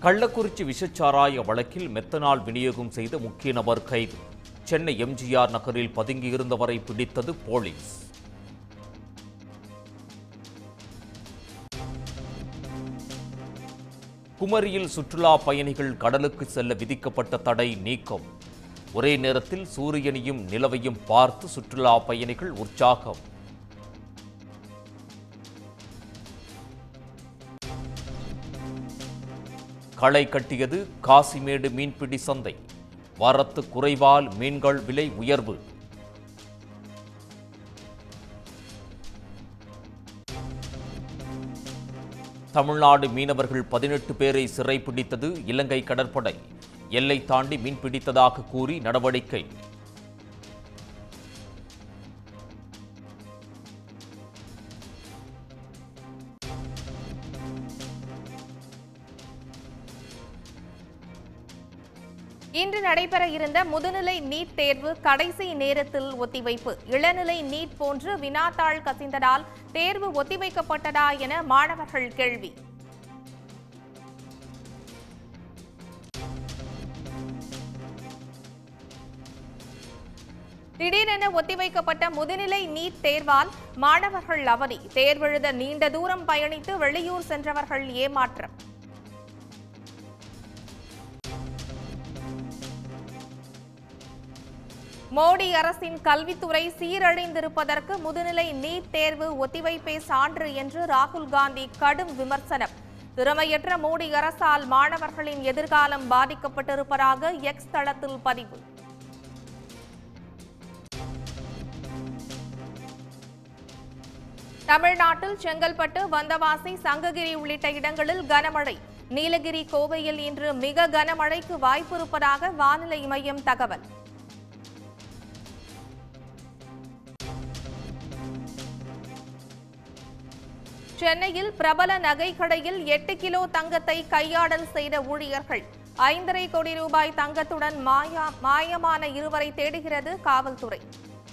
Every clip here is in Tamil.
கள்ளக்குறிச்சி விஷச்சாராய வழக்கில் மெத்தனால் விநியோகம் செய்த முக்கிய நபர் கைது சென்னை எம்ஜிஆர் நகரில் பதுங்கியிருந்தவரை பிடித்தது போலீஸ் குமரியில் சுற்றுலா பயணிகள் கடலுக்கு செல்ல விதிக்கப்பட்ட தடை நீக்கம் ஒரே நேரத்தில் சூரியனையும் நிலவையும் பார்த்து சுற்றுலா பயணிகள் உற்சாகம் களை கட்டியது காசிமேடு மீன்பிடி சந்தை வரத்து குறைவால் மீன்கள் விலை உயர்வு தமிழ்நாடு மீனவர்கள் பதினெட்டு பேரை சிறைப்பிடித்தது இலங்கை கடற்படை எல்லை தாண்டி மீன்பிடித்ததாக கூறி நடவடிக்கை இன்று நடைபெற இருந்த முதுநிலை நீட் தேர்வு கடைசி நேரத்தில் ஒத்திவைப்பு இளநிலை நீட் போன்று வினாத்தாள் கசிந்ததால் தேர்வு ஒத்திவைக்கப்பட்டதா என மாணவர்கள் கேள்வி திடீரென ஒத்திவைக்கப்பட்ட முதுநிலை நீட் தேர்வால் மாணவர்கள் அவதி தேர்வெழுத நீண்ட தூரம் பயணித்து வெளியூர் சென்றவர்கள் ஏமாற்றம் மோடி அரசின் கல்வித்துறை சீரழிந்திருப்பதற்கு முதுநிலை நீட் தேர்வு ஒத்திவைப்பே சான்று என்று ராகுல் காந்தி கடும் விமர்சனம் திறமையற்ற மோடி அரசால் மாணவர்களின் எதிர்காலம் பாதிக்கப்பட்டிருப்பதாக எக்ஸ் தளத்தில் பதிவு தமிழ்நாட்டில் செங்கல்பட்டு வந்தவாசி சங்ககிரி உள்ளிட்ட இடங்களில் கனமழை நீலகிரி கோவையில் இன்று மிக கனமழைக்கு வாய்ப்பிருப்பதாக வானிலை மையம் தகவல் சென்னையில் பிரபல நகை கடையில் எட்டு கிலோ தங்கத்தை கையாடல் செய்த ஊழியர்கள் ஐந்தரை கோடி ரூபாய் தங்கத்துடன் மாயா மாயமான இருவரை தேடுகிறது காவல்துறை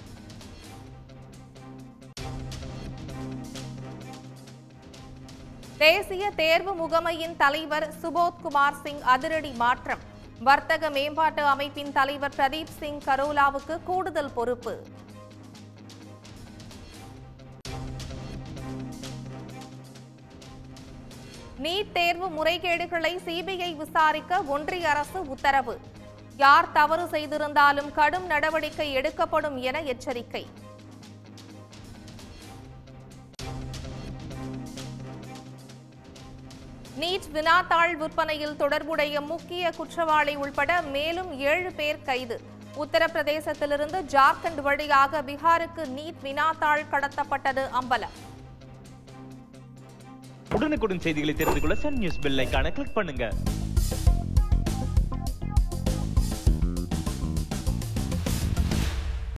தேசிய தேர்வு முகமையின் தலைவர் சுபோத் குமார் சிங் அதிரடி மாற்றம் வர்த்தக மேம்பாட்டு அமைப்பின் தலைவர் பிரதீப் சிங் கரோலாவுக்கு கூடுதல் பொறுப்பு நீட் தேர்வு முறைகேடுகளை சிபிஐ விசாரிக்க ஒன்றிய அரசு உத்தரவு யார் தவறு செய்திருந்தாலும் கடும் நடவடிக்கை எடுக்கப்படும் என எச்சரிக்கை நீட் வினாத்தாள் விற்பனையில் தொடர்புடைய முக்கிய குற்றவாளி உள்பட மேலும் ஏழு பேர் கைது உத்தரப்பிரதேசத்திலிருந்து ஜார்க்கண்ட் வழியாக பீகாருக்கு நீட் வினாத்தாள் கடத்தப்பட்டது அம்பலம் உடனுக்குடன் செய்திகளை தெரிந்து கொள்ள சன் நியூஸ் பெல் ஐகானை கிளிக் பண்ணுங்க